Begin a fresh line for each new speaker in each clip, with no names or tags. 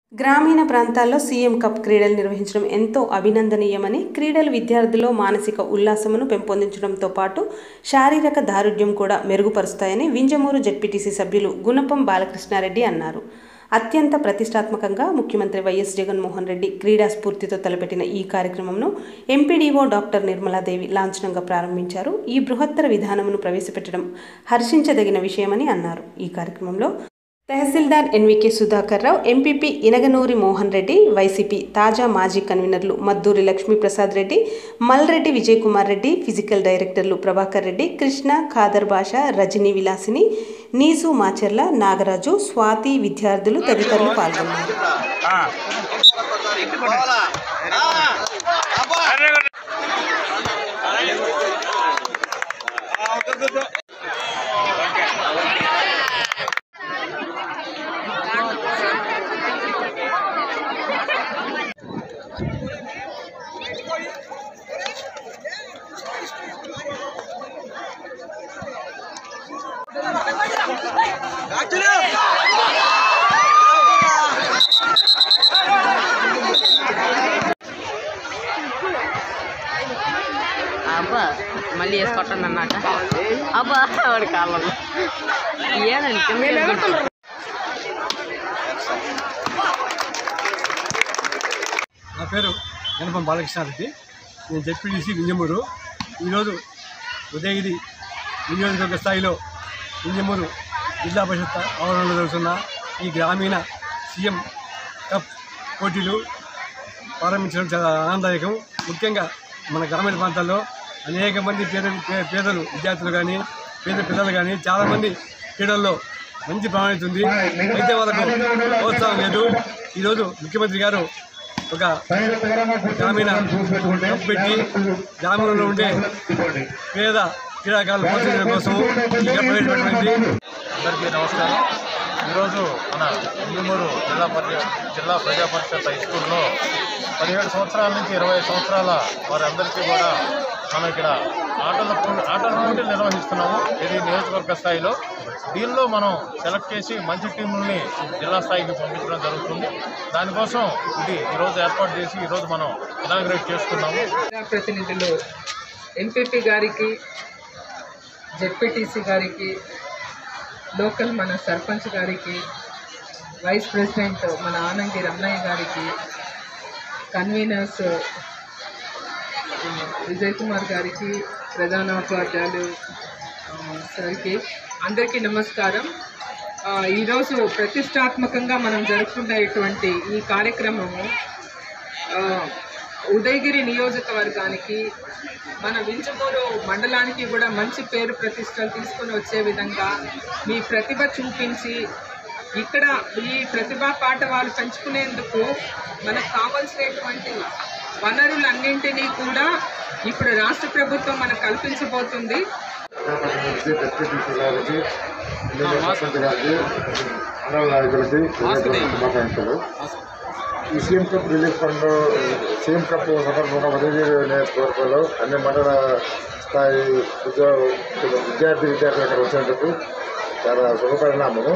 గ్రామీణ ప్రాంతాల్లో CM cup క్రీడలు నిర్వహించడం ఎంతో అభినందనీయమని క్రీడలు విద్యార్థుల్లో మానసిక ఉల్లాసమును పెంపొందించడంతో పాటు శారీరక దారుఢ్యం కూడా మెరుగుపరుస్తాయని వింజమూరు జెడ్పీటీసీ సభ్యులు గుణపం బాలకృష్ణారెడ్డి అన్నారు అత్యంత ప్రతిష్టాత్మకంగా ముఖ్యమంత్రి వైఎస్ జగన్మోహన్ రెడ్డి క్రీడా స్ఫూర్తితో తలపెట్టిన ఈ కార్యక్రమంను ఎంపీడీఓ డాక్టర్ నిర్మలాదేవి లాంఛనంగా ప్రారంభించారు ఈ బృహత్తర విధానమును ప్రవేశపెట్టడం హర్షించదగిన విషయమని అన్నారు ఈ కార్యక్రమంలో tahsildar NVK Sudhakar Rao MPP Inaganuri Mohan Reddy YCP తాజా మాజీ కన్వీనర్లు మద్దూరి లక్ష్మీప్రసాద్ రెడ్డి మల్రెడ్డి విజయ్ కుమార్ రెడ్డి ఫిజికల్ డైరెక్టర్లు ప్రభాకర్ రెడ్డి కృష్ణ ఖాదర్ భాష రజనీ విలాసిని నీసు మాచర్ల నాగరాజు స్వాతి విద్యార్థులు తదితరులు పాల్గొన్నారు
అబ్బా మళ్ళీ వేసుకొట్టండి అన్నాక అబ్బా వాడి కాళ్ళలో ఏనండి కింద వేసుకుంటాడు.
నా పేరు గణపం బాలకృష్ణారెడ్డి నేను జెడ్పీటీసీ వింజమూరు ఈరోజు ఉదయగిరి నియోజకవర్గ స్థాయిలో వింజమూరు జిల్లా పరిషత్ ఆవరణలో జరుగుతున్న ఈ గ్రామీణ సీఎం కప్ పోటీలు ప్రారంభించడం చాలా ఆనందదాయకం ముఖ్యంగా మన గ్రామీణ ప్రాంతాల్లో అనేక మంది పేద పే- పేదలు విద్యార్థులు కానీ పేద పిల్లలు కానీ చాలామంది క్రీడల్లో మంచి ప్రాణాళిక ఉంది అయితే వాళ్ళకు ప్రోత్సాహం లేదు ఈరోజు ముఖ్యమంత్రి గారు ఒక గ్రామీణ కప్ పెట్టి గ్రామంలో ఉండే పేద క్రీడాకారులు ప్రోత్సహించడం కోసం ఈ కప్ ప్రవేశపెట్టమైంది
అందరికీ నమస్కారం ఈరోజు మన ఇందుమూరు జిల్లా పరిషత్ జిల్లా ప్రజా పరిషత్ హై స్కూల్లో పదిహేడు సంవత్సరాల నుంచి ఇరవై సంవత్సరాల వారందరికీ కూడా మనం ఇక్కడ ఆటల పో- ఆటల పోటీలు నిర్వహిస్తున్నాము ఇది నియోజకవర్గ స్థాయిలో దీనిలో మనం సెలెక్ట్ చేసి మంచి టీముల్ని జిల్లా స్థాయికి పంపించడం జరుగుతుంది దానికోసం ఇది ఈరోజు ఏర్పాటు చేసి ఈరోజు మనం ఇనాగ్రేట్ చేసుకున్నాము
ప్రతినిధులు ఎంపీపీ గారికి జెడ్పీటీసీ గారికి లోకల్ మన సర్పంచ్ గారికి వైస్ ప్రెసిడెంట్ మన ఆనంగి రమణయ్య గారికి కన్వీనర్స్ విజయ్ కుమార్ గారికి ప్రధానోపాధ్యాయులు ఆ, సార్కి అందరికీ నమస్కారం ఆ, ఈరోజు ప్రతిష్టాత్మకంగా మనం జరుపుకునేటువంటి ఈ కార్యక్రమము ఆ, ఉదయగిరి నియోజకవర్గానికి మన వింజమూరు మండలానికి కూడా మంచి పేరు ప్రతిష్టలు తీసుకొని వచ్చే విధంగా మీ ప్రతిభ చూపించి ఇక్కడ ఈ ప్రతిభా పాఠవాలు పెంచుకునేందుకు మనకు కావలసినటువంటి వనరులన్నింటినీ కూడా ఇప్పుడు రాష్ట్ర ప్రభుత్వం మనకు కల్పించబోతుంది
ప్రజాప్రతినిధులకి డిప్యూటీ గారికి జిల్లా సర్పంచ్ గారికి మండల నాయకులకి శుభాకాంక్షలు ఈ CM cup relief fund CM cup సందర్భంగా ఉదయగిరి నియోజకవర్గంలో అన్ని మండల స్థాయి ఉద్యోగ విద్యార్థి విద్యార్థులు అక్కడ వచ్చినందుకు చాలా శుభపరిణామము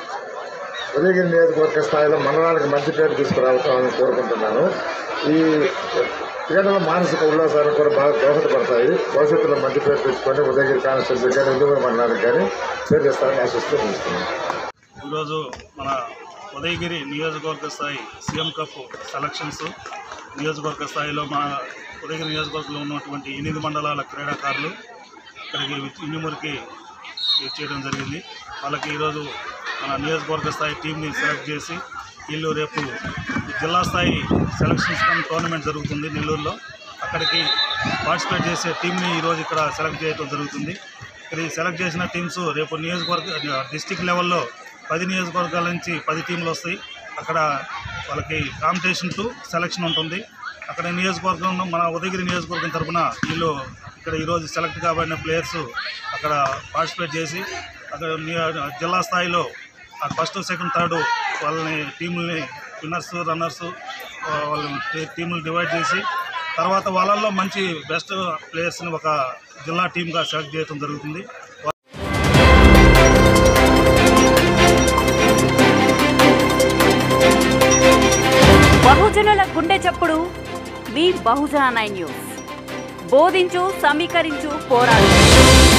ఉదయగిరి నియోజకవర్గ స్థాయిలో మండలానికి మంచి పేరు తీసుకురావటం కోరుకుంటున్నాను ఈ క్రీడల మానసిక ఉల్లాసానికి కూడా బాగా దోహదపడతాయి భవిష్యత్తులో మంచి పేరు తెచ్చుకొని ఉదయగిరి కాన్స్టిట్యూన్సీ కానీ ఉద్యోగ మండలానికి కానీ పేరు తెస్తారని ఆశిస్తూ ముగిస్తున్నాను
ఈరోజు మన ఉదయగిరి నియోజకవర్గ స్థాయి సీఎం కప్ సెలక్షన్స్ నియోజకవర్గ స్థాయిలో మా ఉదయగిరి నియోజకవర్గంలో ఉన్నటువంటి ఎనిమిది మండలాల క్రీడాకారులు ఇక్కడికి ఇంజమూరికి చేయడం జరిగింది వాళ్ళకి ఈరోజు మన నియోజకవర్గ స్థాయి టీంని సెలెక్ట్ చేసి వీళ్ళు రేపు జిల్లా స్థాయి సెలక్షన్స్ కమ్ టోర్నమెంట్ జరుగుతుంది నెల్లూరులో అక్కడికి పార్టిసిపేట్ చేసే టీంని ఈరోజు ఇక్కడ సెలెక్ట్ చేయడం జరుగుతుంది ఇక్కడ ఈ సెలెక్ట్ చేసిన టీమ్స్ రేపు నియోజకవర్గ డిస్టిక్ లెవెల్లో పది నియోజకవర్గాల నుంచి పది టీంలు వస్తాయి అక్కడ వాళ్ళకి కాంపిటీషన్ టు సెలక్షన్ ఉంటుంది అక్కడ నియోజకవర్గం మన ఉదయగిరి నియోజకవర్గం తరపున వీళ్ళు ఇక్కడ ఈరోజు సెలెక్ట్ కాబడిన ప్లేయర్స్ అక్కడ పార్టిసిపేట్ చేసి అక్కడ నియో- జిల్లా స్థాయిలో ఫస్ట్ సెకండ్ థర్డ్ వాళ్ళని టీముల్ని విన్నర్స్ రన్నర్స్ వాళ్ళని టీ- టీములు డివైడ్ చేసి తర్వాత వాళ్ళల్లో మంచి బెస్ట్ ప్లేయర్స్ని ఒక జిల్లా టీమ్గా సెలెక్ట్ చేయడం జరుగుతుంది
గిరిజనుల గుండె చప్పుడు మీ బహుజన నైన్ న్యూస్ బోధించు సమీకరించు పోరాడు